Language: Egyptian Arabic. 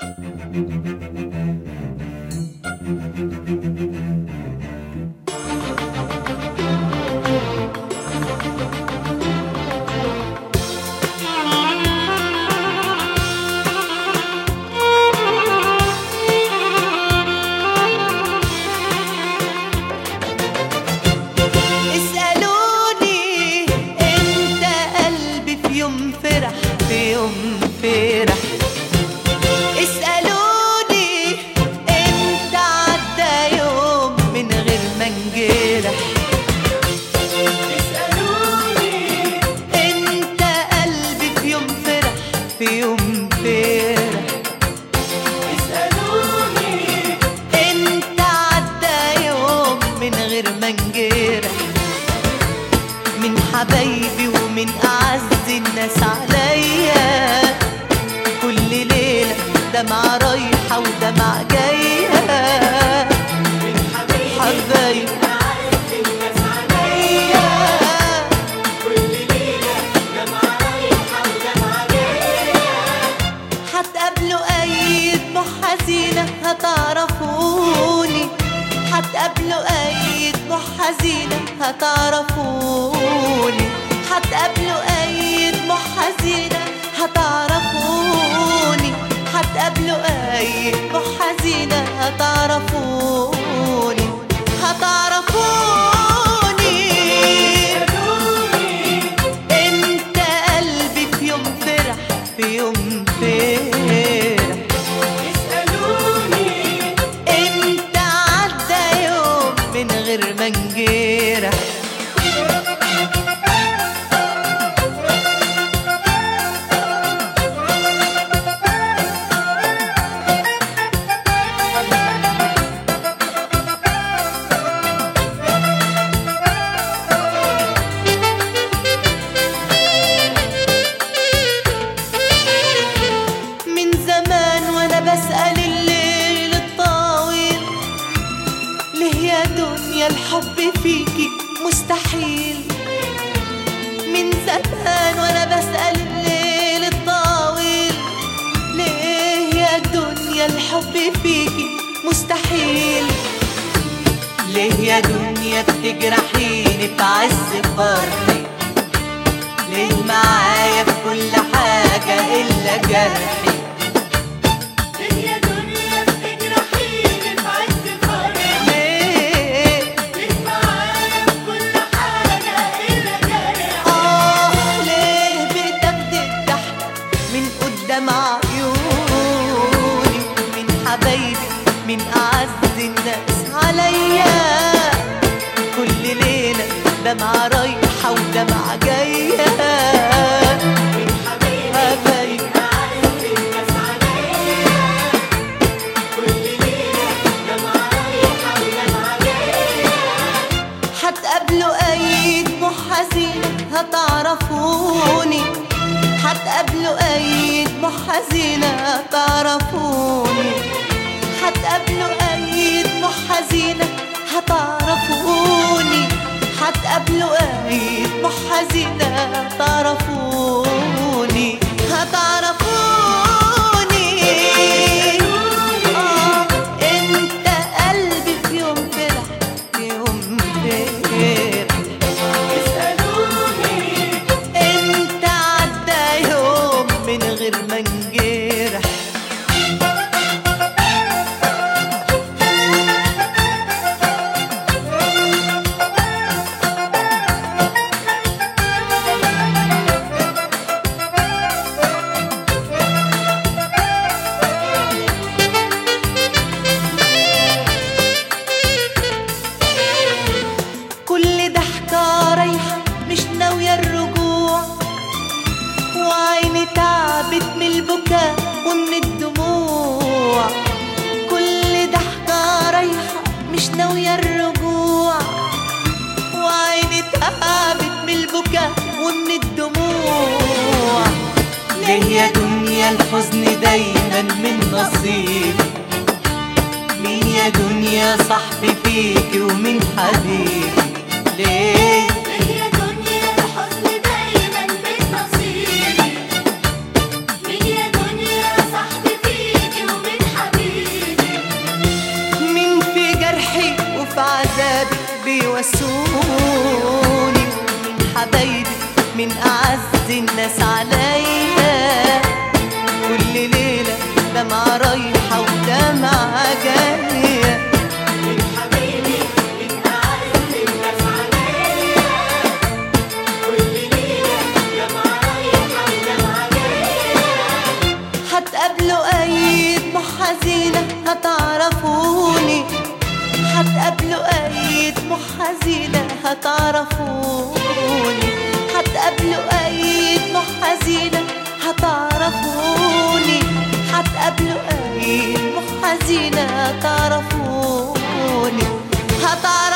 اسألوني انت قلبي في يوم فرح في يوم فرح اسألوني انت عدى يوم من غير ما انجرح اسألوني انت قلبي في يوم فرح في يوم فرح اسألوني انت عدى يوم من غير ما انجرح من حبايبي ومن اعز الناس عليا كل ليله دمعة رايحه ودمعة جايه من حبايبي عليا هتقابلوا اي دموع حزينة هتعرفوني هتقابلوا اي دموع حزينة هتعرفوني هتقابلوا اي دموع حزينة هتعرفوني هتقابلوا اي دموع حزينة هتعرفوني هتعرفوني انت قلبي في يوم فرح في يوم فرح اسألوني انت عدى يوم من غير ما انجرح من زمان وانا بسأل الليل الطويل ليه يا دنيا الحب فيكي مستحيل من زمان وانا بسأل الليل الطويل ليه يا دنيا الحب فيكي مستحيل ليه يا دنيا بتجرحيني في عز فرحي ليه معايا في كل حاجة إلا جرحي يا دنيا بتجرحيني في عز فرحي ليه ليك معايا في كل حاجة إلا جرح آه ليه بتاخدي الضحك من قدام عيوني من حبايبي من أعز الناس عليا كل ليلة دمعة رايحة ودمعة جاية من حبيبي حبايبي عز الناس عليا كل ليلة دمعة رايحة ودمعة جاية هتقابلوا أي دموع حزينة هتعرفوني هتقابلوا أي دموع حزينة هتعرفوني هتقابلوا أي دموع حزينة هتعرفوني هتقابلوا أي دموع حزينة هتعرفوني هتعرفوني آه انت قلبي في يوم فرح في يوم فرح اسألوني انت عدى يوم من غير ما انجرح كل ضحكة رايحة مش ناوية الرجوع وعيني تعبت من البكاء ومن الدموع كل ضحكة رايحة مش ناوية الرجوع وعيني تعبت من البكاء ومن الدموع ليه يا دنيا الحزن دايما من نصيبي مين يا دنيا صاحبي فيكي ومين حبيبي ليه يا دنيا الحزن دايما بالنصيب من يا دنيا صاحبي فيكي أي دموع حزينة هتعرفوني هتقابلوا أي دموع حزينة هتعرفوني هتقابلوا أي دموع حزينة هتعرفوني هتقابلوا أي دموع حزينة هتعرفوني هتعرفوني